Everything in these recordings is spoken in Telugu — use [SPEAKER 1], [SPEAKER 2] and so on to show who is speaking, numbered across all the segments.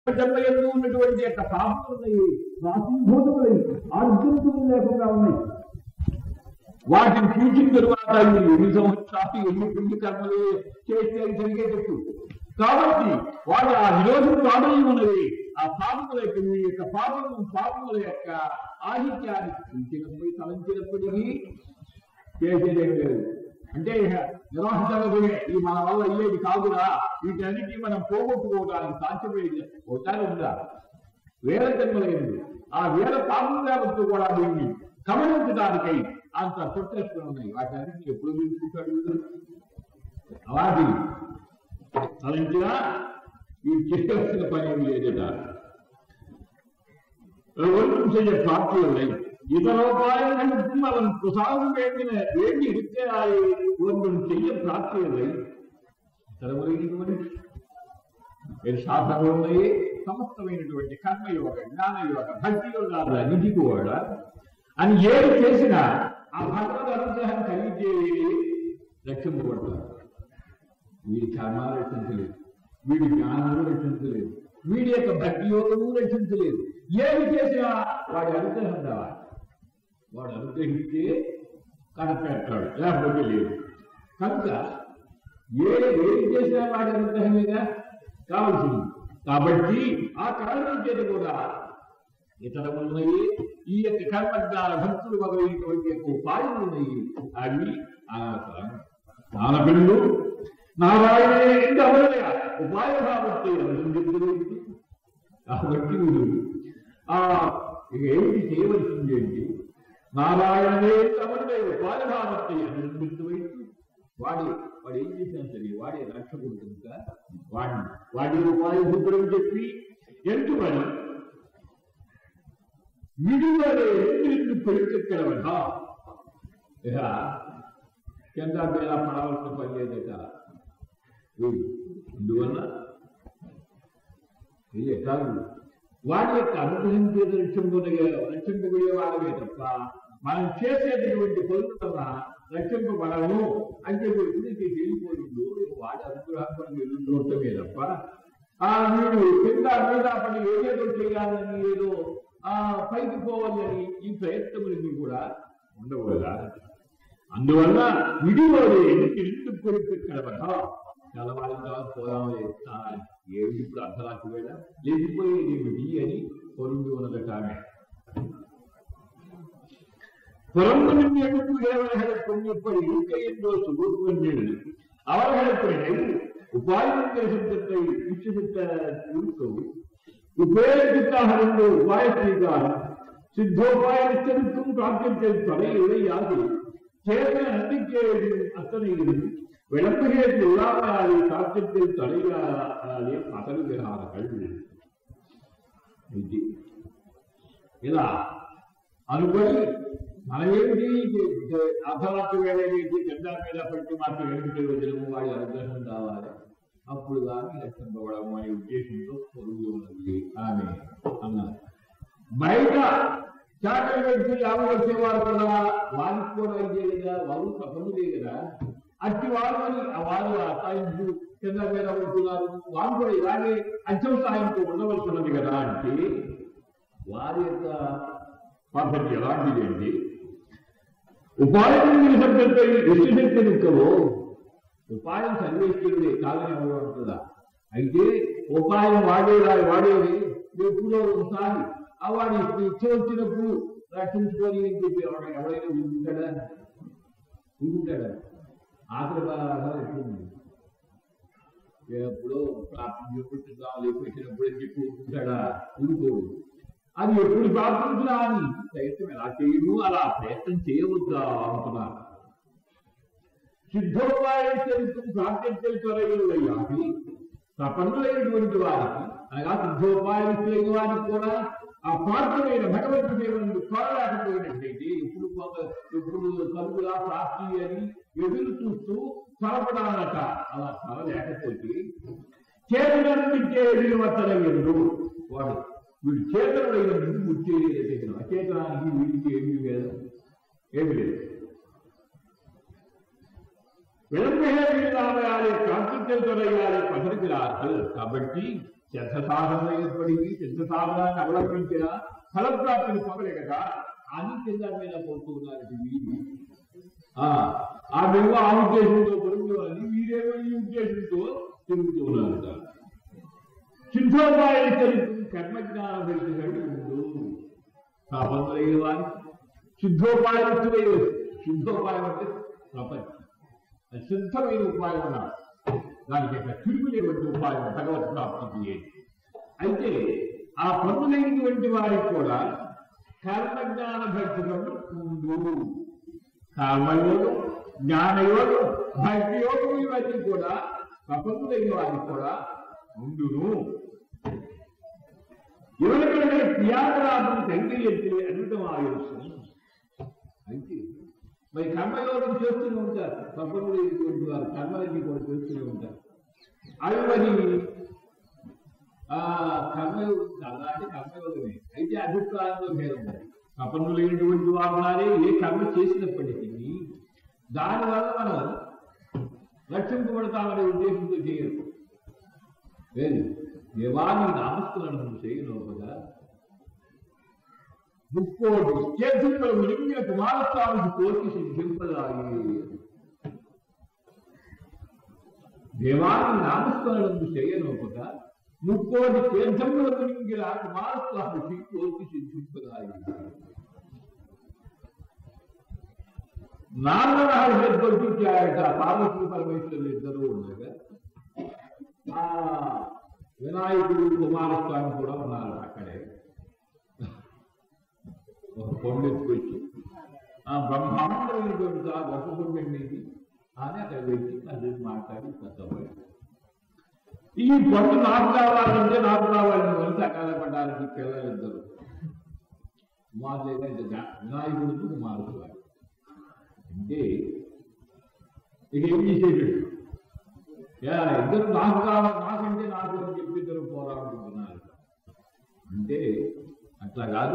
[SPEAKER 1] జన్మయందు ఉన్నటువంటి యొక్క పాపములు రాసీభూతములై ఆర్జుతులు లేకుండా ఉన్నాయి వాటిని చూసిన తరువాత ఈ ఎన్ని సంవత్సరాలు ఎన్ని పుణ్య కర్మలు చేస్తే అది జరిగేటట్టు కాబట్టి వాడు ఆ నిరోధం పాపం ఉన్నది ఆ పాపముల యొక్క మీ యొక్క పాపము పాపముల యొక్క ఆహిత్యాన్ని చూసినప్పుడు తలంచినప్పటికీ చేసేదేం లేదు అంటే ఇక నిర్వహించగలిగే ఈ మన వల్ల అయ్యేది కాదురా వీటన్నిటి మనం పోగొట్టుకోవడానికి సాధ్యమయ్యేది ఒకసారి ఉందా వేల జన్మలైనది ఆ వేల పాపం లేకపోతే కూడా దీన్ని గమనించడానికై అంత చుట్టేస్తూ ఉన్నాయి వాటి అన్నింటినీ ఎప్పుడు తీసుకుంటాడు వీడు? అలాంటి తలంచినా వీడు చేయవలసిన పని ఏమి లేదట ஒன்றும் செய்ய சாத்தியவில்லை இதரோபாயங்களுக்கும் அவன் சாగు வேண்டின வேண்டி இருக்கிறாய் ஒன்றும் செய்ய சாத்தியவில்லை తరవైనటువంటి మీరు శాస్త్రంలోనే సమస్తమైనటువంటి కర్మయోగ జ్ఞానయోగ భక్తి యోగాలు అన్నిటి కూడా అని ఏది చేసినా ఆ భగవద్ అనుగ్రహం కలిగే రక్షింపబడతారు వీడి కర్మాలు రక్షించలేదు వీడి జ్ఞానాలు రక్షించలేదు వీడి యొక్క భక్తి యోగము రక్షించలేదు ఏమి చేసినా వాడి అనుగ్రహం రావాలి వాడు అనుగ్రహిస్తే కనపెడతాడు లేకపోతే లేదు కనుక ఏ ఏది చేసినా వాడి అనుగ్రహమేగా కావాల్సింది కాబట్టి ఆ కారణం చేత కూడా ఇతరములున్నాయి ఈ యొక్క కర్మజ్ఞాన భక్తులు మొదలైనటువంటి యొక్క ఉపాయములు ఉన్నాయి అవి అనవసరం దానపిండు నారాయణ ఎందు అవలయ ఉపాయ కాబట్టి అనుసంధించలేదు కాబట్టి మీరు ఆ ఇక ఏమిటి చేయవలసింది ఏంటి నారాయణనే తమనే ఉపాయ భావத்தை అనుసంధించు వాడి వాడు ఏం చేసినా సరే వాడే రక్షకుడు కనుక వాడిని వాడి ఉపాయభూతులని చెప్పి ఎంటుమని విడివలే ఎందుకు పెరుకెక్కడవట ఇక కింద మీద పడవలసిన పని లేదట వీడు. అందువల్ల ఇది కాదు వాడి యొక్క అనుగ్రహం చేత రక్షింపబోయే రక్షింపబోయే వాళ్ళమే తప్ప మనం చేసేటటువంటి పనుల వల్ల రక్షింపబడము అని చెప్పి గురించి వెళ్ళిపోయిండు వాడి అనుగ్రహం మనం ఎదుర్కొంటమే తప్ప ఆ మీరు కింద మీద పడి ఏదేదో చేయాలని ఏదో ఆ పైకి పోవాలని ఈ ప్రయత్నములన్నీ కూడా ఉండవు కదా అందువల్ల విడివాడు ఎన్నికి ఇంటికి కొడుకు కలవట కలవాలి పోదామలే ఏమిటి ఇప్పుడు అర్ధరాత్రి వేళ లేచిపోయేది ఏమిటి అని పొరుగు ఉన్నదట ఆమె புறம்பு நின்று இளவர்களுக்கும் இப்படி இருக்க என்றோ சுகூர்வங்கள் அவர்களுக்கு உபாயங்கள் சித்தத்தை உச்சிசித்த இருக்கும் உபயோகித்தாக இருந்த உபாய செய்தால் சித்தோபாயத்திற்கும் பிராப்தியத்தை தடையுடையாது சேதன நம்பிக்கையும் அத்தனையிலும் விளம்புகிறது இல்லாமலே சாத்தியத்தில் தலையாலே பதறுகிறார்கள் ఇది ఇలా అనుకొని మనమేమిటి అర్ధరాత్రి వేళ ఏంటి గంట మీద పట్టి మాకు వెనుకటి వదిలము వాడి అనుగ్రహం కావాలి అప్పుడు కానీ రక్షింపబడము అనే ఉద్దేశంతో పొరుగు ఉన్నది ఆమె అన్నారు బయట చాకలి వ్యక్తి ఎవరు వచ్చేవారు కదా వారికి కూడా ఇదే కదా వారు ప్రపంచే కదా అట్టి వారు అని ఆ వారు ఆ సాయంకు కింద మీద ఉంటున్నారు వారు కూడా ఇలాగే అత్యవ సాయంతో ఉండవలసినది కదా అంటే వారి యొక్క పద్ధతి ఎలాంటిది అండి ఉపాయం శబ్దంతో విశ్వశక్తి నిక్కవో ఉపాయం సర్వేశ్వరుడే కాదని ఎవరు అంటుందా అయితే ఉపాయం వాడేలా వాడేది ఎప్పుడో ఒకసారి ఆ వాడి ఇచ్చ వచ్చినప్పుడు రక్షించుకొని అని చెప్పి ఎవడ ఎవడైనా ఊరుకుంటాడా ఊరుకుంటాడా ఆఖరి బాగా ఎట్లుంది ఎప్పుడో ప్రార్థించుకుంటుందా లేకపోయినప్పుడు అని చెప్పి ఊరుకుంటాడా ఊరుకోడు అది ఎప్పుడు ప్రార్థించినా అని ప్రయత్నం ఎలా చేయను అలా ప్రయత్నం చేయవద్దా అంటున్నారు సిద్ధోపాయకు ప్రార్థించలు తొలగినయ్యాకి ప్రపంచమైనటువంటి వారికి అనగా సిద్ధోపాయకులైన వారికి కూడా ఆ పాత్రమైన భగవంతు దేవుని కోరలేకపోయినట్లయితే ఇప్పుడు కొంత ఇప్పుడు కలుగులా ప్రాప్తి అని ఎదురు చూస్తూ త్వరపడాలట అలా త్వర లేకపోతే చేతనందించే విలువతల ఎందు వాడు వీడు చేతనుడైన ముందు ముచ్చేయలేదు అచేతనానికి వీడికి ఏమీ లేదు ఏమి లేదు விளம்புகள் இல்லாமையாலே காத்துக்கள் துறையாலே பகர்கிறார்கள் కాబట్టి సిద్ధ సాధన ఏర్పడింది సిద్ధ సాధనాన్ని అవలంబించిన ఫలప్రాప్తిని పొందలేక అని కింద మీద పడుతున్నారు వీరు ఆ ఆ మేము ఆ ఉద్దేశంతో పొరుగుతూ అని వీరేమో ఈ ఉద్దేశంతో తిరుగుతూ ఉన్నారట సిద్ధోపాయ కర్మజ్ఞాన పెరిగినట్టు ఉండు ప్రపంచమైన వారి సిద్ధోపాయత్తులై సిద్ధోపాయం అంటే ప్రపంచం అది సిద్ధమైన ఉపాయం అన్నారు దానికి యొక్క తిరుగులేటువంటి ఉపాయం భగవత్ ప్రాప్తికి ఏది అయితే ఆ పనులైనటువంటి వారికి కూడా కర్మజ్ఞాన భక్తులను ఉండు కర్మయోగం జ్ఞానయోగం భక్తి యోగం ఇవన్నీ కూడా ప్రపంచులైన వారికి కూడా ఉండును ఎవరికైనా త్యాగరాజం తండ్రి ఎత్తి అద్భుతం ఆయోచన అయితే మరి కర్మయోగం చేస్తూనే ఉంటారు ప్రపంచులైనటువంటి వారు కర్మలన్నీ కూడా చేస్తూనే ఉంటారు అవి మరి ఆ కర్మయోగం చాలా అంటే కర్మయోగమే అయితే అభిప్రాయంలో భేదం ఉంది ప్రపంచంలోటువంటి వారు ఉన్నారే ఏ కర్మ చేసినప్పటికీ దానివల్ల మనం రక్షింపబడతామనే ఉద్దేశంతో చేయరు లేదు దేవాన్ని నామస్కరణం చేయలోపగా ముక్కోటి చేతుల్లో మిగిలిన కుమారస్వామికి కోరిక సిద్ధింపదాయి దేవాన్ని నామస్మరణం చేయనోపగా ముక్కోటి తీర్థముల మునిగిన కుమారస్వామికి కోరిక సిద్ధింపదాయి నాన్న మహర్షి దొరికించాయట పార్వతీ పరమేశ్వరులు ఇద్దరు ఉండగా ఆ వినాయకుడు కుమారస్వామి కూడా ఉన్నారు అక్కడే ఒక కొండ ఎత్తుకొచ్చి ఆ బ్రహ్మాండమైనటువంటి ఆ గొప్ప కొండ ఇది అని అక్కడ పెట్టి అది మాట్లాడి పెద్దవాడు ఈ కొండ నాకు కావాలంటే నాకు కావాలని కలిసి అకాల పడ్డానికి పిల్లలిద్దరు కుమారులైతే వినాయకుడికి కుమారస్వామి అంటే ఇక ఏం చేసేటట్టు యా, ఇద్దరు నాకు కావాలి నాకంటే నాకు అని చెప్పి ఇద్దరు పోరాడుకుంటున్నారు అంటే అట్లా కాదు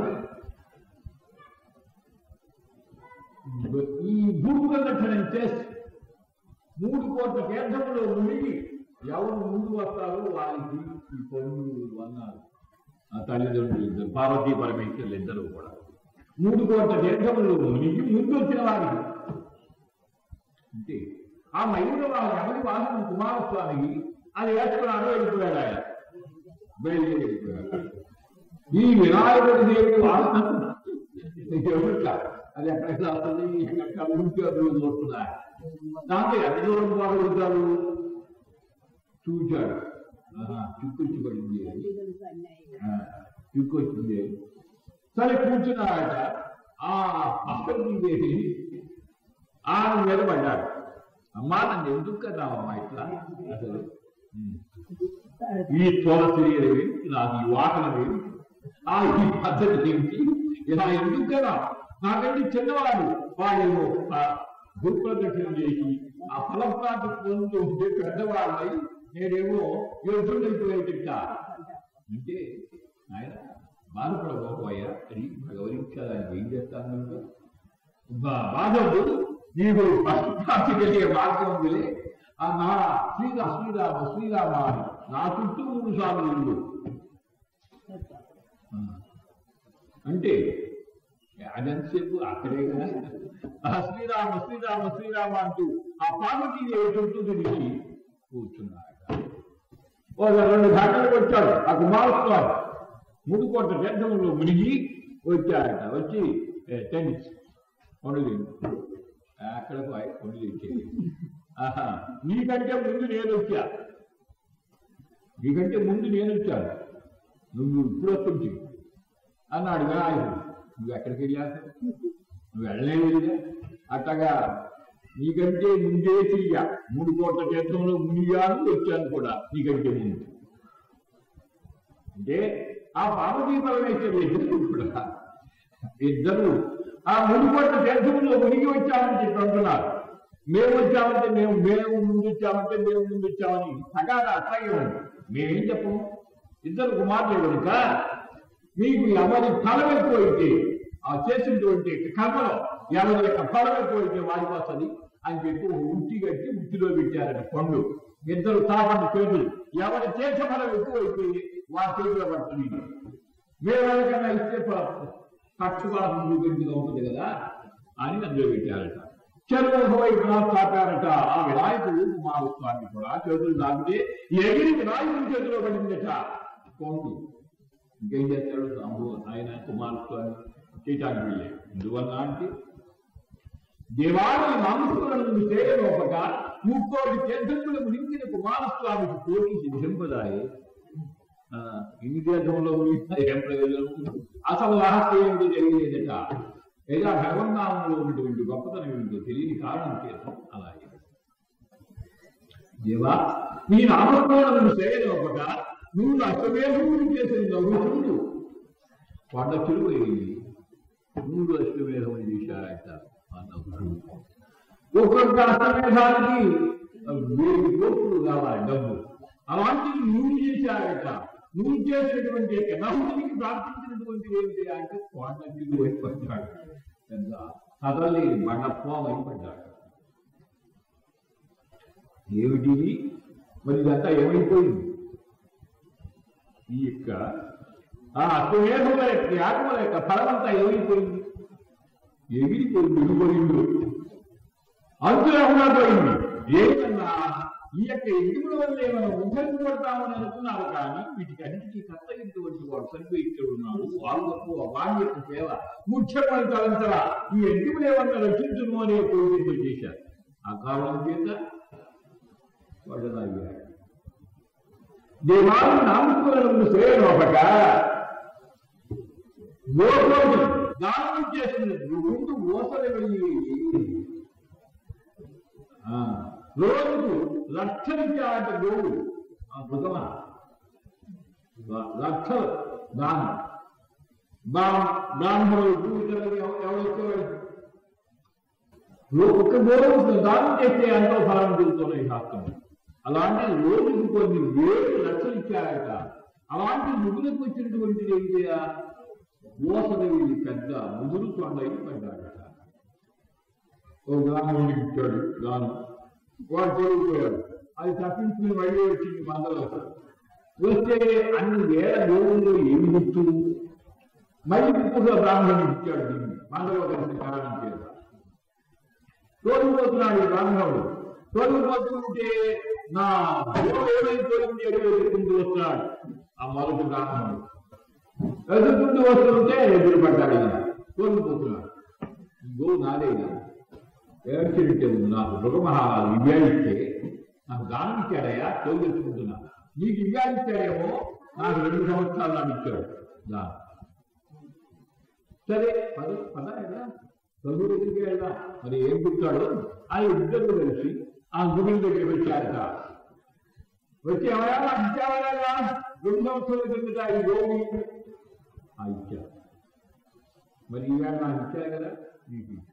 [SPEAKER 1] ఈ భూమి ప్రదక్షిణం చేసి మూడు కోట్ల కేంద్రంలో మునిగి ఎవరు ముందు వస్తారో వారికి ఈ పన్ను అన్నారు ఆ తల్లిదండ్రులు ఇద్దరు పార్వతీ పరమేశ్వరులు ఇద్దరు కూడా మూడు కోట్ల తీర్థములు మునిగి ముందు వచ్చిన వారికి అంటే ఆ మయూర వారి ఎవరి వాహనం కుమారస్వామికి అది వేసుకున్నాడు వెళ్ళిపోయాడు ఆయన బయలుదేరి వెళ్ళిపోయాడు ఈ వినాయకుడి దేవుడి వాహనం ఎవరిక అది ఎక్కడికి వస్తుంది ఎక్కడ ఉంటే రోజు వస్తుందా దాంతో ఎంత దూరం పోగలుగుతారు చూచాడు ఆహా, చుక్కొచ్చి పడింది ఆ, చుక్కొచ్చింది సరే కూర్చున్నాడట ఆ పక్కన వేసి ఆమె మీద పడ్డాడు అమ్మా నన్ను ఎందుకు కదావమ్మా ఇట్లా అసలు ఉమ్. ఈ తులసి ఏమి నాకు ఈ వాహనం ఏమి ఆ ఈ పద్ధతి ఏమిటి ఇలా ఎందుకు కదా నాకంటే చిన్నవాడు వాడేమో ఆ గురుప్రదక్షిణ చేసి ఆ ఫలప్రాప్తి పొందుతూ ఉంటే పెద్దవాళ్ళై నేనేమో యోధుడైపోయేట అంటే ఆయన బాధపడబోపోయా అది గౌరవించాలని ఏం చేస్తాను బాధలు నీవు ప్రాప్తి కలిగే మార్గం ఉందిలే ఆ నా శ్రీరామ శ్రీరామ శ్రీరామ అని నా చుట్టూ మూడు సార్లు ఇల్లు ఆ. అంటే అదంతసేపు అక్కడే కదా ఆ శ్రీరామ శ్రీరామ శ్రీరామ అంటూ ఆ పార్వతీ దేవి చుట్టూ తిరిగి కూర్చున్నాడు ఒక రెండు గంటలకు వచ్చాడు ఆ కుమారస్వామి మూడు కోట్ల తీర్థంలో మునిగి వచ్చాడట వచ్చి "ఏ, టెన్నిస్ కొండలు అక్కడ పోయి కొండలు ఇచ్చేది ఆహా నీకంటే ముందు నేను వచ్చా నీకంటే ముందు నేను వచ్చాను నువ్వు ఇప్పుడు వస్తుంది అన్నాడు వినాయకుడు నువ్వు ఎక్కడికి వెళ్ళావు నువ్వు వెళ్ళలేదు అట్టగా నీకంటే ముందే చెయ్య మూడు కోట్ల తీర్థంలో మునిగాను వచ్చాను కూడా నీకంటే ముందు అంటే ఆ పార్వతీ పరమేశ్వరులు ఇద్దరు కూడా ఇద్దరు ఆ మూడు కోట్ల తీర్థంలో మునిగి వచ్చామని చెప్పి అంటున్నారు మేము వచ్చామంటే మేము మేము ముందు వచ్చామంటే మేము ముందు వచ్చామని సగాగా అట్లాగే ఉంది మేమేం చెప్పము ఇద్దరు కుమారులు కనుక మీకు ఎవరి ఫలం ఎక్కువైతే ఆ చేసినటువంటి కర్మలో ఎవరి యొక్క ఫలం ఎక్కువైతే వారికి వస్తుంది అని చెప్పి ఒక ఉట్టి కట్టి ఉట్టిలో పెట్టారట పండు ఇద్దరు తాపండి చేతులు ఎవరి చేసే ఫలం ఎక్కువైపోయి వారి చేతిలో పడుతుంది వేరే కన్నా ఇస్తే పక్షపాతం చూపించగా ఉంటుంది కదా అని అందులో పెట్టారట చెరువు వైపున చాపారట ఆ వినాయకుడు కుమారస్వామి కూడా చేతులు దాటితే ఎగిరి వినాయకుడి చేతిలో పడిందట కొండు ఇంకేం చేస్తాడు రాముడు ఆయన కుమారస్వామి చేయటానికి వెళ్ళాడు ఎందువల్ల అంటే దేవాలయ మాంసకులను చేయలోపక ముక్కోటి తీర్థములు మునించిన కుమారస్వామికి కోటి సిద్ధింపదాయి ఆ, ఇన్ని తీర్థంలో మునిగిన ఏం ప్రయోజనం అసలు రహస్యం ఏమిటి జరిగేదట లేదా భగవన్నామంలో ఉన్నటువంటి గొప్పతనం ఏమిటో తెలియని కారణం చేత అలాగే దేవా నీ నామస్మరణను చేయలోపక నువ్వు అశ్వమేధములు చేసిన నవ్వుతుంది కొండ చెరువైంది మూడు అశ్వమేధములు చేశారట ఆ నవ్వుడు ఒక్కొక్క అశ్వమేధానికి వేడి కోట్లు కావాలి డబ్బు అలాంటివి నువ్వు చేశారట నువ్వు చేసినటువంటి యొక్క నవ్వుడికి ప్రార్థించినటువంటి ఏమిటి అంటే కొండ చెరువు వైపు పడ్డాడు పెద్ద కదలేని బండపోం అయి పడ్డాడు ఏమిటి మరి ఇదంతా ఏమైపోయింది ఈ యొక్క ఆ అశ్వమేధముల యొక్క యాగముల యొక్క ఫలమంతా ఏమైపోయింది ఎగిరిపోయింది విడిపోయింది అంతులేకుండా పోయింది ఏమన్నా ఈ యొక్క ఎగుముల వల్లే మనం ఉద్ధరించబడతామని అనుకున్నారు కానీ వీటికి అన్నిటికీ కర్తగినటువంటి వాడు చనిపోయిచ్చాడు ఉన్నాడు వాళ్ళు తక్కువ వాడి యొక్క సేవ ముఖ్యమైన తలంతరా ఈ ఎగ్గుములేమన్నా రక్షించును అనే కోరికలు చేశారు ఆ కారణం చేత వాడు అయ్యాడు దేవాలు నామకులను సేవక లోపలి దానం చేసిన ముందు మోసలు వెళ్ళి ఆ, రోజుకు లక్షలిచ్చాడంట గోడు ఆ మృగమ లక్ష దానం బ్రాహ్మణులకు ఇతరులకు ఎవ- ఎవరిచ్చేవాడు రో- ఒక్క గోవు దానం చేస్తే ఎంతో ఫలం దొరుకుతున్నాయి శాస్త్రం అలాంటి రోజుకు కొన్ని వేలు లక్షలు ఇచ్చారట అలాంటి ముగ్గులకు వచ్చినటువంటి ఏంటియా మోసదేవి పెద్ద ముదురు కొండయి పడ్డాడట ఓ బ్రాహ్మణుడికి ఇచ్చాడు దానం వాడు తొలగిపోయాడు అది తప్పించుకుని మళ్ళీ వచ్చింది మందలో వస్తే అన్ని వేల గోవుల్లో ఏమి గుర్తు మళ్ళీ ఇప్పుడు బ్రాహ్మణుడికి ఇచ్చాడు దీన్ని మందలో కలిసిన కారణం చేత తోలిపోతున్నాడు ఈ బ్రాహ్మణుడు తోలిపోతుంటే నా గోవు ఏమైపోయింది ఎదురు ఎదుర్కొంటూ వస్తున్నాడు ఆ మొదటి బ్రాహ్మణుడు ఎదుర్కొంటూ వస్తుంటే ఎదురు పడ్డాడు ఈయన తోలిపోతున్నాడు గోవు నాదేనా ఏడ్చినట్టే ఉంది నాకు మృగమహారాజు ఇవ్యాడిస్తే నాకు దానం ఇచ్చాడయ్యా తోలు తెచ్చుకుంటున్నా నీకు ఇవ్యాడిచ్చాడేమో నాకు రెండు సంవత్సరాలు నాకు ఇచ్చాడు దానం సరే పద పద ఎలా చదువు దగ్గరికి వెళ్దాం మరి ఏం పుట్టాడో ఆ ఇద్దరు కలిసి ఆ గురువు దగ్గరికి వచ్చారట వచ్చి ఎవరా నాకు ఇచ్చావరా రెండు సంవత్సరాల కిందట ఈ గోవు ఆ ఇచ్చారు మరి ఈవేళ నాకు ఇచ్చారు కదా నీకు ఇచ్చారు.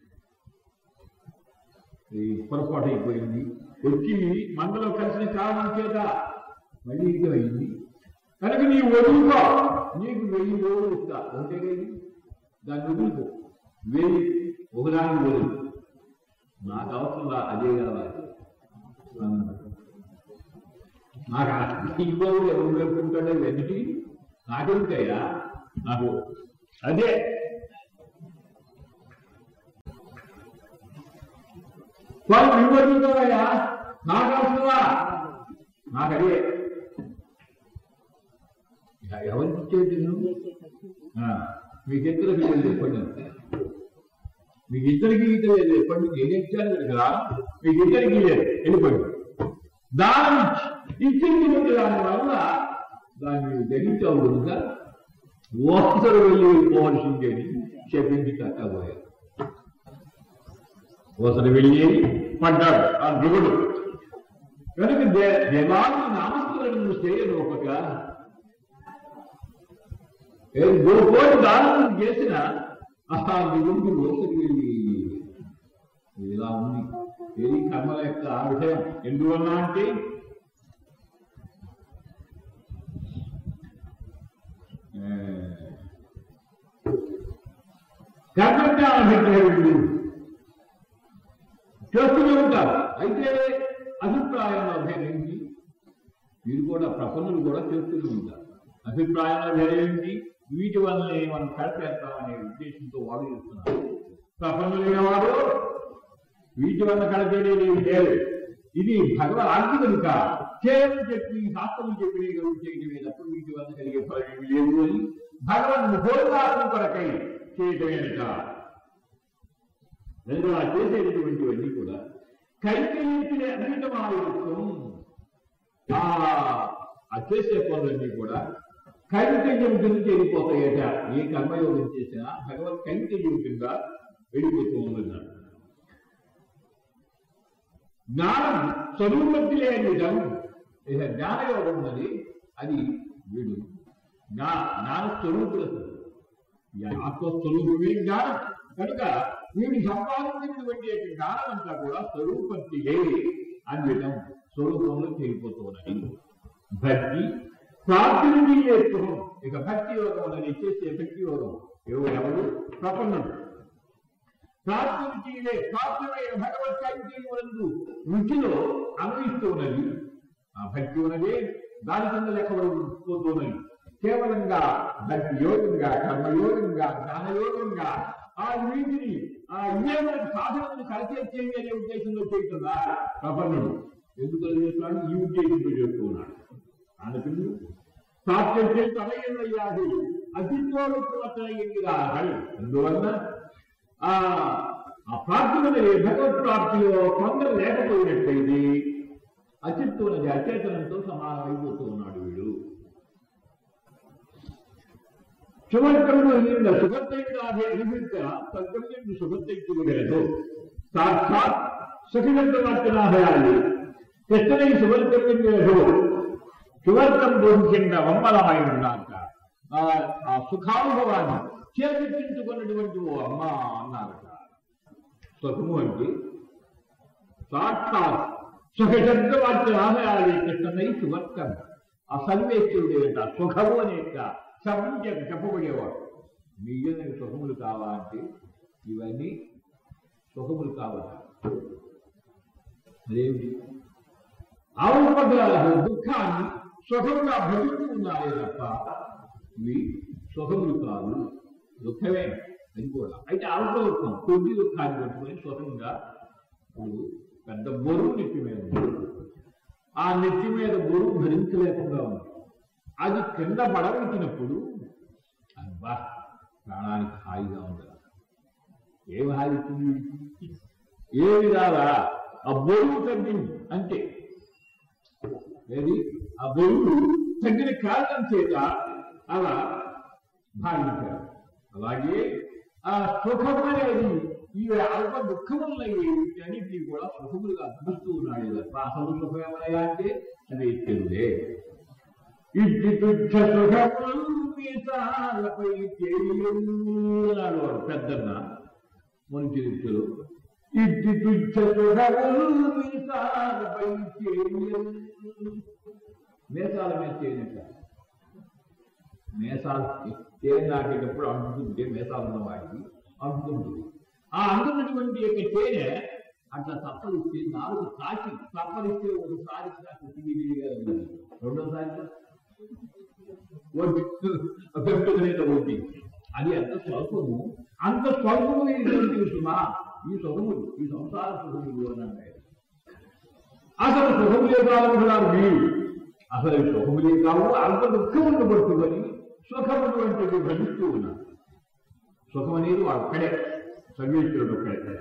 [SPEAKER 1] ఈ పొరపాటు అయిపోయింది వచ్చి మందలో కలిసిన కారణం చేత మళ్ళీ ఇది అయింది కనుక నీ వదులుకో నీకు వెయ్యి రోజులు ఇస్తా ఒకటే కదా దాన్ని వదులుకో వెయ్యి ఒకదానికి వదులు నాకు అవసరం రా అదే కావాలి అన్నాడు. నాకు ఆ- ఈ గోవులు ఎవరు పెట్టుకుంటాడో వెంటనే నాకెందుకయ్యా నాకు అదే వాళ్ళు విమర్శించారయ్యా నాకు అవసరమా నాకు అదే ఎ- ఎవరికి ఇచ్చేది నువ్వు ఆ, మీకు ఇద్దరికి లేదు చెప్పండి మీకు ఇద్దరికి లేదు చెప్పండి నేను ఇచ్చాను కదా మీకు ఇద్దరికి లేదు వెళ్ళిపోండి దానం ఇచ్చి ఇచ్చింది దాని వల్ల దాన్ని గ్రహించావు కనుక ఓసరు వెళ్ళి వెళ్ళిపోవాల్సిందే అని చెప్పింది కట్టబోయారు ఓసరు వెళ్ళి పడ్డాడు ఆ ధ్రువుడు కనుక దే- దేవాన్ని నామస్మరణను చేయనొకక గోకోటి దానం చేసిన ఆ ధ్రువుడికి ఓసరి వెళ్ళి ఇలా ఉంది ఇది కర్మల యొక్క ఆ విషయం ఎందువల్ల అంటే ఆ, కర్మజ్ఞాన విగ్రహుడు చేస్తూనే ఉంటారు అయితే అభిప్రాయంలో భేదించి వీరు కూడా ప్రపన్నులు కూడా చేస్తూనే ఉంటారు అభిప్రాయంలో వేరేంటి వీటి వల్లనే మనం కడపేస్తామనే ఉద్దేశంతో వాడు చేస్తున్నారు ప్రపన్నులైన వాడు వీటి వల్ల కడపేది లేదు ఇది భగవద్ ఆజ్ఞ కనుక కేవలం చెప్పి శాస్త్రం చెప్పి చేయటమే తప్ప వీటి వల్ల కలిగే ఫలం ఏమి లేదు అని భగవన్ ముఖోద్ధారణ కొరకై చేయటమేనట రెండు ఆ చేసేటటువంటివన్నీ కూడా కైకల్యతిని అన్నిటమాయుత్వం ఆ ఆ చేసే పనులన్నీ కూడా కైంకర్యం కింద వెళ్ళిపోతాయట ఏ కర్మయోగం చేసినా భగవత్ కైంకర్యం కింద వెళ్ళిపోతూ ఉందన్నాడు జ్ఞానం స్వరూపతి లేని విధం ఇక జ్ఞానయోగం ఉన్నది అది వీడు జ్ఞా జ్ఞాన స్వరూపులకు ఈ ఆత్మస్వరూపమే జ్ఞానం కనుక వీడు సంపాదించినటువంటి యొక్క జ్ఞానం అంతా కూడా స్వరూపంతి లేని అన్వితం స్వరూపంలో చేరిపోతున్నది భక్తి ప్రార్థన చేసుకోవడం ఇక భక్తి యోగం అనేది చేసే భక్తి యోగం ఎవరు ఎవరు ప్రపన్నుడు ప్రార్థన చేయలే ప్రార్థనమైన భగవత్ కైంకర్యములందు రుచిలో అన్వయిస్తూ ఉన్నది ఆ భక్తి ఉన్నదే దాని కింద లెక్కబడిపోతున్నది కేవలంగా భక్తి యోగంగా కర్మయోగంగా జ్ఞానయోగంగా ఆ వీటిని ఆ ఇవే మనకి సాధనను కలిసేసేవి అనే ఉద్దేశంలో చేస్తుందా ప్రపన్నుడు ఎందుకు అది చేస్తున్నాడు ఈ ఉద్దేశంతో చేస్తూ ఉన్నాడు అందుకని సాధ్యం తనయ్యాది అతిత్వోత్పత్తులయ్యారు అందువల్ల ఆ ఆ ప్రార్థన భగవత్ ప్రాప్తిలో తొందర లేకపోయినట్లయితే అచిత్తున్నది అచేతనంతో సమానమైపోతూ ఉన్నాడు వీడు சுகத்தோடு இருந்த சுகத்தைவிடாக அனுபவிக்கலாம் தற்கொலை என்று சுகத்தை கூறுகிறது சாட்சாத் சுகிதத்துவத்தினாக ஆகி எத்தனை சுகத்தம் என்கிறதோ சுகத்தம் போகின்ற వమ్మలమైనాక ఆ సుఖానుభవాన్ని చేజిక్కించుకున్నటువంటి ఓ అమ్మ అన్నారట సుఖము అంటే సాక్షాత్ సుఖశబ్దవాక్య ఆలయాలి కృష్ణమై సువర్తం ఆ సర్వేశ్వరుడు యొక్క సుఖము అనే యొక్క శబ్దం చేత చెప్పబడేవాడు మిగిలిన సుఖములు కావాలంటే ఇవన్నీ సుఖములు కావాలి అదేమిటి అవపద దుఃఖాన్ని సుఖముగా భవిస్తూ ఉన్నారే తప్ప ఇవి సుఖములు కాదు దుఃఖమే అది కూడా అయితే అల్ప దుఃఖం కొద్ది దుఃఖాన్ని పట్టుకొని సుఖంగా ఇప్పుడు పెద్ద బరువు నెత్తి మీద ఉంది ఆ నెత్తి మీద బరువు భరించలేకుండా ఉంది అది కింద పడవచ్చినప్పుడు అబ్బా ప్రాణానికి హాయిగా ఉండదు ఏమి హాయి ఇస్తుంది వీడికి? ఏమి రాదా ఆ బరువు తగ్గింది అంతే ఏది ఆ బరువు తగ్గిన కారణం చేత అలా భావించారు అలాగే ఆ సుఖం అనేది ఈ అల్ప దుఃఖములయ్యే వీటన్నిటినీ కూడా సుఖములుగా చూస్తూ ఉన్నాడు తప్ప అసలు సుఖం ఏమనగా అంటే అది తెలుదే ఇట్టి తుచ్చ సుఖములు మీసాలపై తేలియన్నాడు వాడు పెద్దన్న మంచి రీతిలో ఇట్టి తుచ్చ సుఖములు మీసాలపై తేలియన్ మేసాల మీద తేలినట్ట మేసాలు తేనె నాటేటప్పుడు అంటుతుంటే మేసాలు ఉన్న వాడికి అంటుతుంది ఆ అంటున్నటువంటి యొక్క తేనె అట్లా తప్పలిస్తే నాలుగు తాకి తప్పలిస్తే ఒకసారి తిరిగిగా రెండోసారి పెట్టుకునేట ఒకటి అది ఎంత స్వల్పము అంత స్వల్పము ఇటువంటి సుమా ఈ సుఖములు ఈ సంసార సుఖములు అని అన్నాయి అసలు సుఖములే కావాలనుకున్నారు మీరు అసలు ఈ సుఖములే కావు అంత దుఃఖములు పట్టుకొని సుఖములు వంటివి భ్రమిస్తూ ఉన్నారు సుఖం అనేది అక్కడే సర్వేశ్వరుడు ఒక్కడే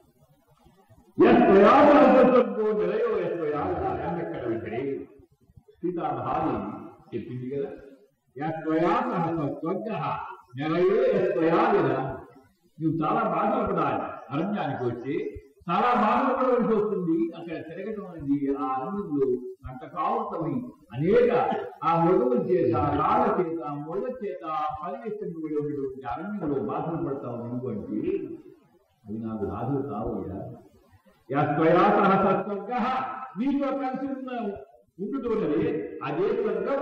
[SPEAKER 1] ఎస్వయాగో నిలయో ఎస్వయాగక్కడ వెంటనే సీతామహాని చెప్పింది కదా ఎస్వయాగ స్వర్గ నిలయో ఎస్వయాగ నువ్వు చాలా బాధలు పడాలి అరణ్యానికి వచ్చి చాలా బాధలు పడవలసి వస్తుంది అక్కడ తిరగటం అనేది ఆ అరణ్యంలో అంటకావతమై అనేక ఆ మృగముల చేత ఆ రాళ్ళ చేత ఆ ముళ్ళ చేత పరివేశించబడి ఉన్నటువంటి అరణ్యంలో బాధలు పడతావు నువ్వు అంటే అవి నాకు బాధలు కావయ్యా యస్వయా సహ సత్వర్గ నీతో కలిసి ఉన్న ఉంటున్నది అదే స్వర్గం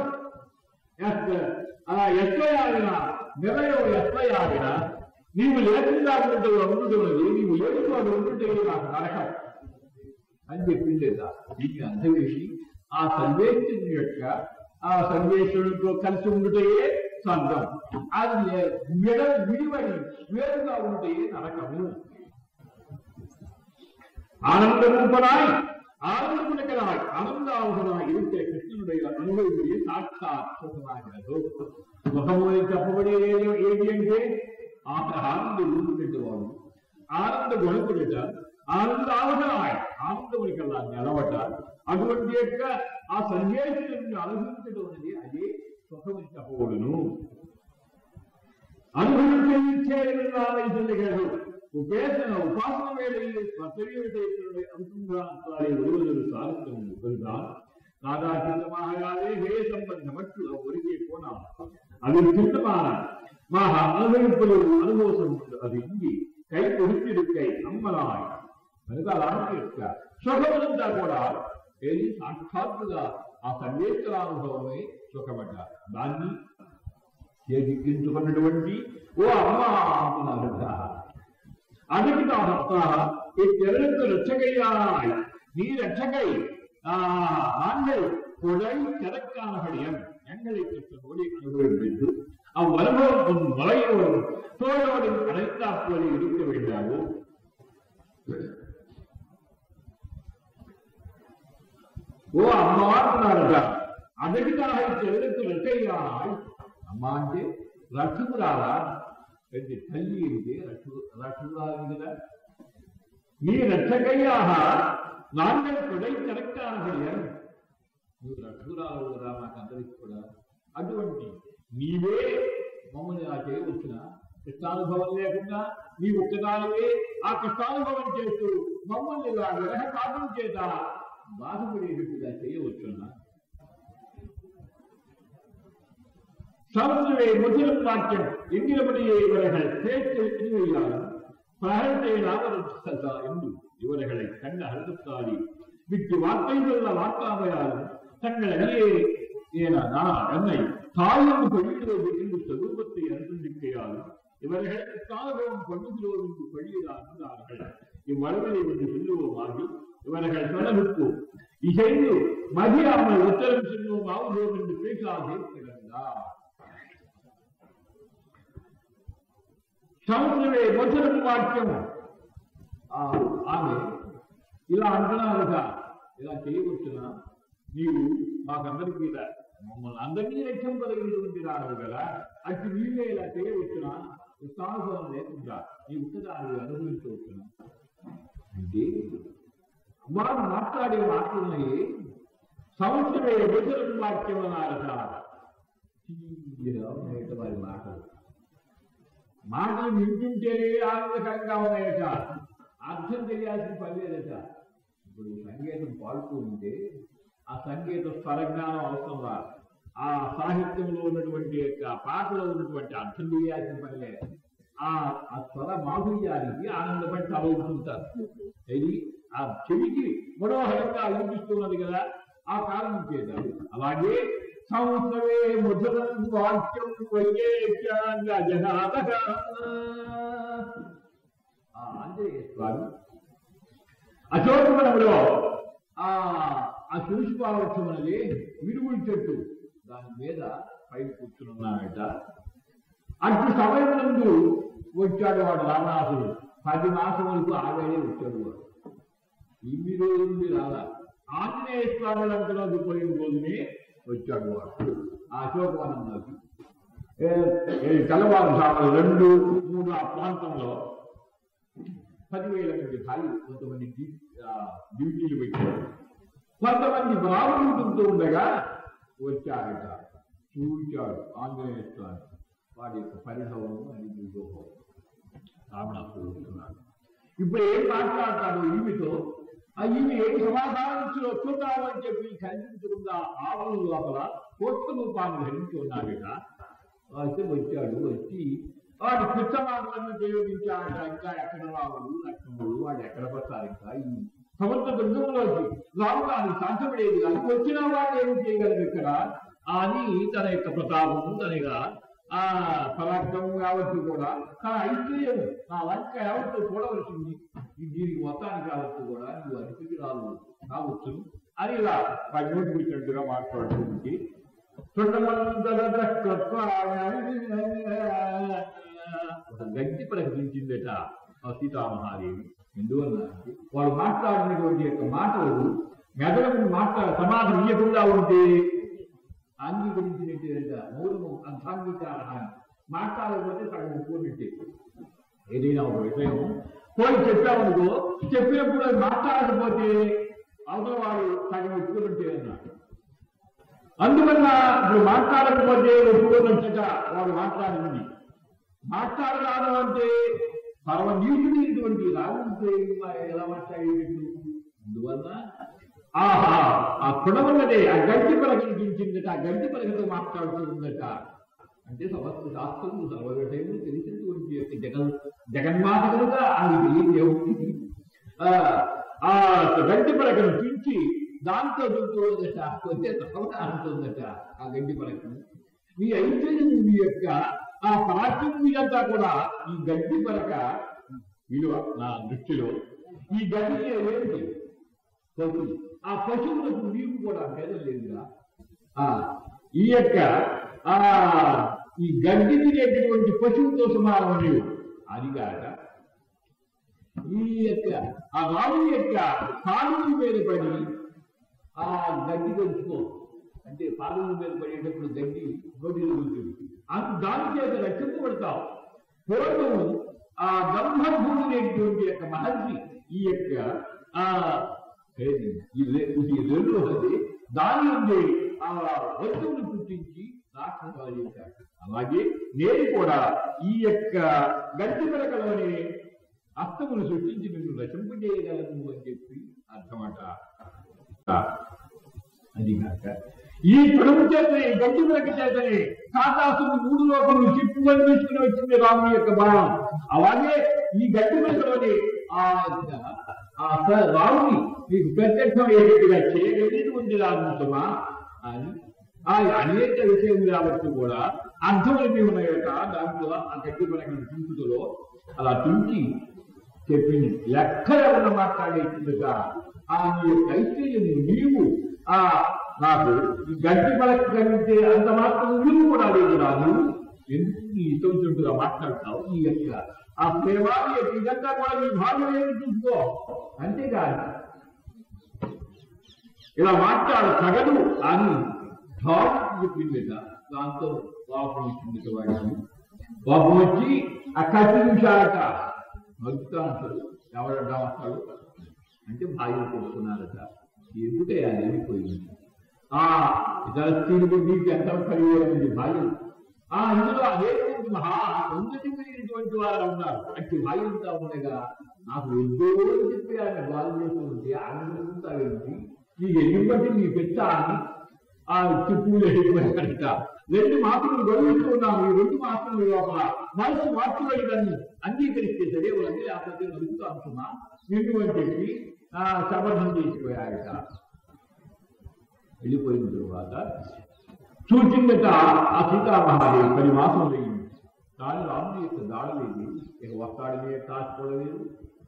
[SPEAKER 1] ఎస్వయాగిన నిలయం ఎస్వయాగిన నీవు లేకుండా ఉంటే ఉంటున్నది నీవు లేకుండా ఉంటుంటే నాకు నరకం అని చెప్పిండేదా దీన్ని అర్థవేసి ఆ సర్వేశ్వరుని యొక్క ఆ సర్వేశ్వరుడితో కలిసి ఉండుటయే స్వర్గం అది లే- విడ విడివడి వేరుగా ఉంటే నరకము ஆனந்தரூபனாய் ஆனந்தமுனக்கனாய் ஆனந்தாவுகனாய் இருக்கிற கிருஷ்ணனுடைய அனுபவியை சாட்சாத் சுகமாகிறது சுகமோதி చెప్పబడే ఏది అంటే ఆ ఆనంద రూపుపెట్టి వాడు ఆనంద గుణకుడిట ఆనందావహనాయ్ ఆనందమునికల్లా నిలబడ్డ అటువంటి యొక్క ఆ సందేశాన్ని అనుభవించడం అనేది అదే సుఖమని చెప్పబడును അനുഭവിച്ചേരുന്നതാണ് ഉപാസന ഉപാസന വേളയിൽ കർത്തവ്യവിഷയത്തിലൂടെ അനുസന്ധാനത്താലെ ഒരുവരൊരു സാരത്വം ഉൾക്കൊള്ളുക സാധാരണമായാലേ ഹേ സംബന്ധമറ്റുള്ള ഒരിക്കൽ പോണം അതിൽ ചിന്തമാണ് മാഹ അനുഭവിപ്പതൊരു അനുഭവസമുണ്ട് അത് ఇంగి కై కొడుక్కిడుకై అమ్మలాయ్ కనుక అలాంటి యొక్క సుఖమంతా కూడా ఏది సాక్షాత్తుగా ఆ సర్వేశ్వరానుభవమే సుఖమట దాన్ని చేజిక్కించుకున్నటువంటి ఓ అమ్మ అంటున్నారు ಅದಕ್ಕೆ ಈ ತೆರಳುக்கு ரட்சகையாய் நீ ரட்சகை ஆண்கள் கொடை கிடக்கானபடியம் எங்களை பெற்றபோது அனுபவித்து அவ்வனுபவம் உன் மலையோடும் தோளோடும் அனைத்தாப்போது இருக்க வேண்டாமோ ఓ అమ్మ అంటున్నారట అదగిదాయి చెల్లెకు రక్షయ్యాయ్ అమ్మ అంటే రక్షకురాలా అంటే తల్లి అంటే రక్షకు రక్షకురాలి కదా నీ రక్షకయ్యాహ నాన్నలు కొడై కరెక్టానబడియా నువ్వు రక్షకురాలు కదా మాకు అందరికి కూడా అటువంటి నీవే మమ్మల్ని ఆ చేయవచ్చిన కృష్ణానుభవం లేకుండా నీ ఒక్కదానివే ఆ కృష్ణానుభవం చేస్తూ మమ్మల్ని ఇలా విరహ పాపం చేత బాధపడేటట్టుగా చేయవచ్చున్నా சமுத்திரவை முதலும் வாக்கியம் என்கிறபடியே இவர்கள் கேட்டு திருவையாலும் பிரகத்தை நாமரா என்று இவர்களை கண்ட அழுத்தாடி விட்டு வார்த்தை சொல்ல வார்த்தாமையாலும் தங்கள் அடியே ஏனா நான் என்னை தாயம் பழியிடுவது என்று சொரூபத்தை அனுசந்திக்கையாலும் இவர்கள் தாகவம் பண்ணுகிறோம் என்று பழியிடார்கள் இவ்வளவிலே என்று சொல்லுவோமாகி இவர்கள் தொடர்பு இசைந்து மதியாமல் உத்தரம் செல்வோம் ஆகுவோம் என்று பேசாதே கிடந்தார் సముద్రమే మధురం వాక్యము ఆ, ఆమె ఇలా అంటున్నారుగా ఇలా చేయవచ్చునా నీవు మాకందరికీ ఇలా మమ్మల్ని అందరినీ రక్షింపదగినటువంటి రాను కదా అటు నీవే ఇలా చేయవచ్చునా సానుభవం లేకుండా నీ ఉత్తరాలు అనుభవించవచ్చునా అంటే వారు మాట్లాడే మాటలున్నాయి సంవత్సరమే మధురం వాక్యం అన్నారట తీయగా ఉన్నాయట వారి మాటలు మాటలు వింటుంటేనే ఆనందకరంగా ఉన్నాయట అర్థం తెలియాల్సిన పని లేదట ఇప్పుడు సంగీతం పాడుతూ ఉంటే ఆ సంగీత స్వరజ్ఞానం అవసరం రా ఆ సాహిత్యంలో ఉన్నటువంటి యొక్క పాటలో ఉన్నటువంటి అర్థం తెలియాల్సిన పని లేదు ఆ ఆ స్వర మాధుర్యానికి ఆనందపడి చదువుతుంటారు ఇది ఆ చెవికి మనోహరంగా అనిపిస్తున్నది కదా ఆ కారణం చేద్దాం అలాగే సంవత్సరే మధురం వాక్యం వైయేశాంగ జనాదక ఆ ఆంజనేయ స్వామి అశోకవనంలో ఆ ఆ శూషిపావృక్షం అనేది విరుగుడు చెట్టు దాని మీద పైన కూర్చున్నాడట అటు సమయమునందు వచ్చాడు వాడు రావణాసుడు పది మాసములకు ఆవేడే వచ్చాడు వాడు ఇన్ని రోజుల నుండి రాలా ఆంజనేయ స్వామి లంకలోకి పోయిన రోజునే వచ్చాడు వాడు ఆ అశోకవనంలోకి తెల్లవారుజామున రెండు మూడు ఆ ప్రాంతంలో పదివేల మంది ఖాళీ కొంతమంది డ్యూ- ఆ, డ్యూటీలు పెట్టారు కొంతమంది బ్రాహ్మణులతో ఉండగా వచ్చారట చూచాడు ఆంజనేయ స్వామి వాడి యొక్క పరిభవం అని చూసుకోవాలి రావణాసుడు వస్తున్నాడు ఇప్పుడు ఏం మాట్లాడతాడు ఈమెతో ఆ ఈమె ఏం సమాధానం ఇచ్చినో చూద్దామని చెప్పి కనిపించకుండా ఆవుల లోపల కొత్త రూపాన్ని ధరించి ఉన్నాడట అయితే వచ్చాడు వచ్చి వాడు కృష్ణమాటలను ప్రయోగించాడట ఇంకా ఎక్కడ రావుడు లక్ష్మణుడు వాడు ఎక్కడ పడతారు ఇంకా ఈ సముద్ర దుర్గంలోకి రావడానికి సాధ్యపడేది కాదు వచ్చిన వాడు ఏం చేయగలరు ఇక్కడ అని తన యొక్క ప్రతాపము తనగా ఆ పరాక్రమం కావచ్చు కూడా తన ఐశ్వర్యం నా లంక యావత్తు చూడవలసింది ఈ దీనికి మొత్తానికి కావచ్చు కూడా నువ్వు అతిథి రాదు కావచ్చు అని ఇలా పన్నోటి కూర్చున్నట్టుగా మాట్లాడుతుంది ఒక గడ్డి ప్రకటించిందట ఆ సీతామహాదేవి ఎందువల్ల అంటే వాడు మాట్లాడినటువంటి యొక్క మాటలు మెదడుకు మాట్లాడ సమాధి ఇవ్వకుండా ఉంటే అంగీకరించినట్టేట మౌనము అర్థాంగీకార మాట్లాడకపోతే సగం ఒప్పుకున్నట్టే ఏదైనా ఒక విషయం పోయి చెప్పామనుకో చెప్పినప్పుడు అది మాట్లాడకపోతే అవతల వాడు సగం ఒప్పుకున్నట్టే అన్నాడు అందువల్ల ఇప్పుడు మాట్లాడకపోతే ఒప్పుకున్నట్టుట వాడు మాట్లాడింది మాట్లాడరాదు అంటే పరమనీయుడైనటువంటి రాజుతో ఎలా మాట్లాడేటట్టు అందువల్ల ఆహా ఆ కుడవన్నదే ఆ గడ్డి పలకనిపించిందట ఆ గడ్డి పలకతో మాట్లాడుతూ ఉందట అంటే సమస్త శాస్త్రము సర్వవిషయము తెలిసినటువంటి యొక్క జగన్ జగన్మాత కనుక ఆమె తెలియజేస్తుంది ఆ ఆ గడ్డి పలకను చుంచి దాంతో చుట్టూ ఉందట వచ్చే తర్వాత అంటుందట ఆ గడ్డి పలకను మీ ఐశ్వర్యం మీ యొక్క ఆ పరాక్రమం మీదంతా కూడా ఈ గడ్డి పలక విలువ నా దృష్టిలో ఈ గడ్డి ఏంటి పశువు ఆ పశువులకు నీవు కూడా భేదం లేదుగా ఆ ఈ యొక్క ఆ ఈ గడ్డి తినేటటువంటి పశువుతో సమానం నీవు అదిగాక ఈ యొక్క ఆ రాము యొక్క కాలువ మీద పడి ఆ గడ్డి తెలుసుకో అంటే పాలన మీద పడేటప్పుడు గడ్డి నోటిలో ఉంటుంది అంత దాని చేత రక్షింపబడతావు పూర్వము ఆ బ్రహ్మభూమినేటువంటి యొక్క మహర్షి ఈ యొక్క ఆ ఏది? ఈ రె- ఈ రెండు అది దాని నుండి ఆ వస్తువును పుట్టించి రాక్షసాలు చేశాడు అలాగే నేను కూడా ఈ యొక్క గట్టి పిలకలోనే అస్తమును సృష్టించి నిన్ను రచింపజేయగలను అని చెప్పి అర్థమట అది కాక ఈ పిడుగు చేతనే ఈ గట్టి పిలక చేతనే కాకాసుని మూడు లోకములు చిప్పు తీసుకుని వచ్చింది రాముని యొక్క బాణం అలాగే ఈ గట్టి పిలకలోని ఆ ఆ స- రాముని మీకు ప్రత్యక్షం ఏదైనా చేయగలిగినటువంటి రాజుమా అని ఆ అనేక విషయం కాబట్టి కూడా అర్థమైనవి ఉన్నాయట దాంట్లో ఆ గట్టి పిలకను తుంచులో అలా తుంచి చెప్పింది లెక్కల ఉన్న మాట్లాడేసిందిట ఆ నీ యొక్క ఐశ్వర్యము నీవు ఆ నాకు ఈ గడ్డి పలక కలిగితే అంత మాత్రం నువ్వు కూడా లేదు రాదు ఎందుకు నీ ఇష్టం వచ్చినట్టుగా మాట్లాడతావు ఈ యొక్క ఆ ప్రేమ ఈ యొక్క ఇదంతా కూడా నీ భాగం ఏమి చూసుకో అంతేకాదు ఇలా మాట్లాడు తగదు అని ధాకు చెప్పిందిట దాంతో కోపం వచ్చింది వాడికి కోపం వచ్చి ఆ కత్తి చూశారట నడుపుతా అంటారు ఎవరంటా వస్తాడు అంటే భార్య కొడుతున్నారట ఎందుకే అది వెళ్ళిపోయింది ఆ ఇతర స్త్రీలు మీకు ఎంత కలిగి భార్య ఆ ఇందులో అనేకమంది మహా ఉన్నతి కలిగినటువంటి వారు ఉన్నారు అంటే భార్యంతా ఉండగా నాకు ఎంతో అని చెప్పి ఆయన బాధ చేస్తూ ఉంటే ఆనందంతా వెళ్ళి నీకు ఎన్ని బట్టి నీ పెట్ట అని ఆ చెప్పులు వెళ్ళిపోయాడట రెండు మాత్రలు గడువుతూ ఉన్నాము ఈ రెండు మాత్రలు లోపల మనసు మార్చులో దాన్ని అంగీకరిస్తే సరే వాళ్ళని లేకపోతే నడుపుతూ అంటున్నా నిన్ను అని చెప్పి ఆ సమర్థం చేసిపోయాడట వెళ్ళిపోయిన తరువాత చూచిందట ఆ సీతామహాదేవి పది మాసం లేని కానీ రాముడి యొక్క దాడలేదు ఇక వస్తాడనే కాసుకోలేదు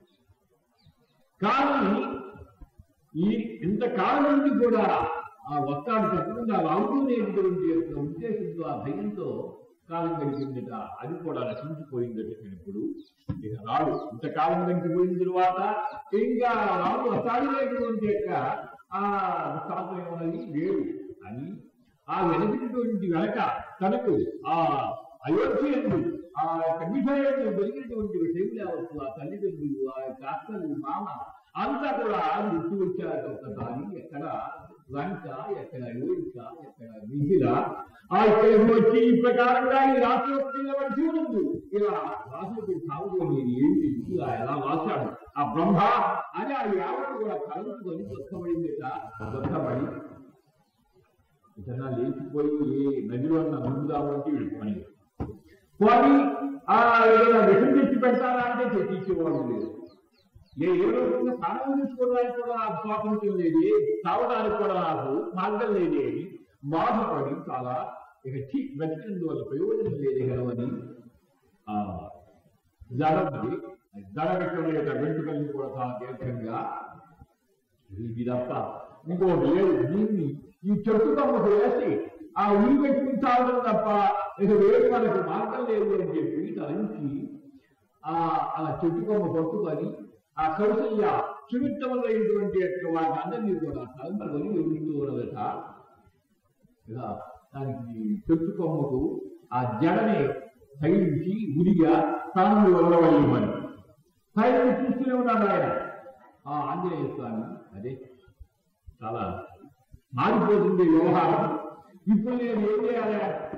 [SPEAKER 1] కానీ ఈ ఇంతకాలం నుండి కూడా ఆ వస్తాడు తప్పకుండా రాముడునేటువంటి యొక్క ఉద్దేశంతో ఆ భయంతో కాలం గడిపిందట అది కూడా రచించిపోయిందట ఇప్పుడు ఇక రాడు ఇంతకాలం గడిచిపోయిన తరువాత ఇంకా రాము వస్తాడనేటువంటి యొక్క ఆ వృత్తాంతం ఏమన్నది లేడు అని ఆ వెనకినటువంటి వెనక తనకు ఆ అయోధ్య ఎందు ఆ యొక్క విషయంలో దొరికినటువంటి విషయం కావచ్చు ఆ తల్లిదండ్రులు ఆ యొక్క అక్కలు మామ అంతా కూడా గుర్తు వచ్చాక ఒకసారి ఎక్కడ లంక ఎక్కడ అయోధ్య ఎక్కడ మిథిల ఆ ఇక్కడ వచ్చి ఈ ప్రకారంగా ఈ రాష్ట్రపతి శివుడు ఇలా రాష్ట్రపతి సాగుకోలేదు ఏంటి ఇలా ఎలా రాశాడు ఆ బ్రహ్మ అని ఆ యావత్తు కూడా కలుపుకొని దుఃఖపడిందిట దుఃఖపడి ఇతన్నా లేచిపోయి ఏ నదిలో ఉన్న ముందుదామంటే వెళ్ళిపోయి పోనీ ఆ ఏదైనా విషం తెచ్చి పెడతారా అంటే తెచ్చిచ్చేవాడు లేదు ఏ ఏ రోజున స్నానం తీసుకోవడానికి కూడా నాకు స్వాతంత్ర్యం లేదు తాగడానికి కూడా నాకు మార్గం లేదే అని బాధపడి చాలా ఇక చీ బ్రతికినందువల్ల ప్రయోజనం లేదు కలవని ఆ జడది జడ పెట్టడం యొక్క వెంట్రుకల్ని కూడా చాలా దీర్ఘంగా ఇది తప్ప ఇంకోటి లేదు దీన్ని ఈ చెట్టు కొమ్మకు వేసి ఆ ఉరి పెట్టుకుని తాగడం తప్ప ఇక వేడి మనకు మార్గం లేదు అని చెప్పి తలంచి ఆ అలా చెట్టు కొమ్మ పట్టుకొని ఆ కౌశల్య సుమిత్తములైనటువంటి యొక్క వాటి అందరినీ కూడా తలంపకొని వెలుగుతూ ఉన్నదట ఇక దానికి చెట్టు కొమ్మకు ఆ జడని తగిలించి ఉరిగా తాను వెళ్ళవయ్యమని పైన చూస్తూనే ఉన్నాడు ఆయన ఆ ఆంజనేయ స్వామి అదే చాలా మారిపోతుంది వ్యవహారం ఇప్పుడు నేను ఏం చేయాలి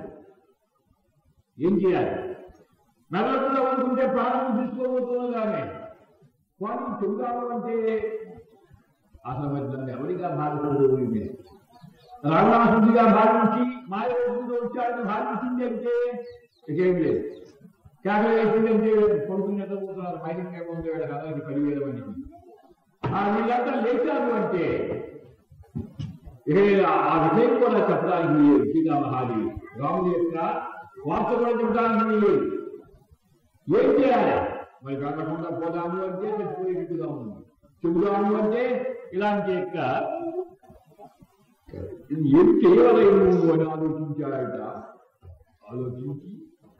[SPEAKER 1] ఏం చేయాలి నగరంలో అనుకుంటే ప్రాణం తీసుకోబోతున్నది ఆమె స్వామి చెబుతాము అంటే అసలు మరి నన్ను ఎవరిగా భావించదు మీద రావణాసుడిగా భావించి మాయవకుండా వచ్చాడని భావించింది అంటే ఇకేం లేదు కేకలు వేసిందంటే కొడుకుని నిద్రపోతున్నారు బయటకి ఏముంది వీళ్ళ కథలకి పదివేల మందికి ఆ వీళ్ళంతా లేచారు అంటే ఇక ఆ విషయం కూడా చెప్పడానికి లేదు సీతామహాదేవి రాముడి యొక్క వార్త కూడా చెప్పడానికి లేదు ఏం చేయాలి మరి వెళ్ళకుండా పోదాము అంటే చచ్చిపోయేట్టుగా ఉంది చెబుదాము అంటే ఇలాంటి యొక్క ఇది ఏం చేయలేము అని ఆలోచించాడట ఆలోచించి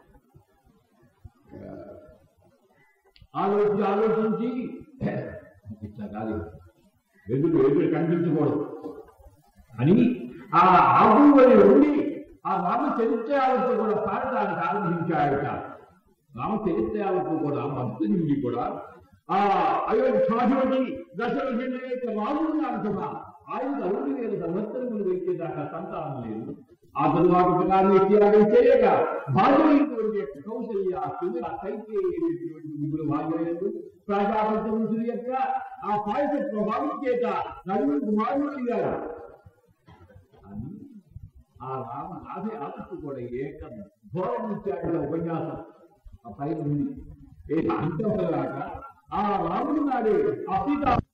[SPEAKER 1] ఆ, ఆలోచించి ఆలోచించి ఇట్లా కాదు ఎదురు ఎదురు కనిపించకూడదు అని ఆ ఆకు అని ఉండి ఆ రామ చరిత్రాలతో కూడా పాడటానికి ఆరంభించాడట రామ చరిత్రాలతో కూడా భక్తు నుండి కూడా ఆ అయోధ్యాధిపతి దశరథుడి యొక్క రాముడిని అంటున్నా ఆయన అరుణి వేల సంవత్సరములు వచ్చేదాకా సంతానం లేదు ఆ తరువాత ప్రకారం త్యాగం చేయక భార్యమైనటువంటి యొక్క కౌశల్య సుమిర కైకేయటువంటి ముగ్గురు భార్యలు ప్రజాపతి యొక్క ఆ పాయస ప్రభావం చేత నలుగురు కుమారులు గారు అని ఆ రామ నాభి ఆతకు కూడా ఏక ఘోరం ఇచ్చాడు ఉపన్యాసం ఆ పైన ఉంది ఏ అంతరాక ఆ రాముడు నాడు ఆ సీత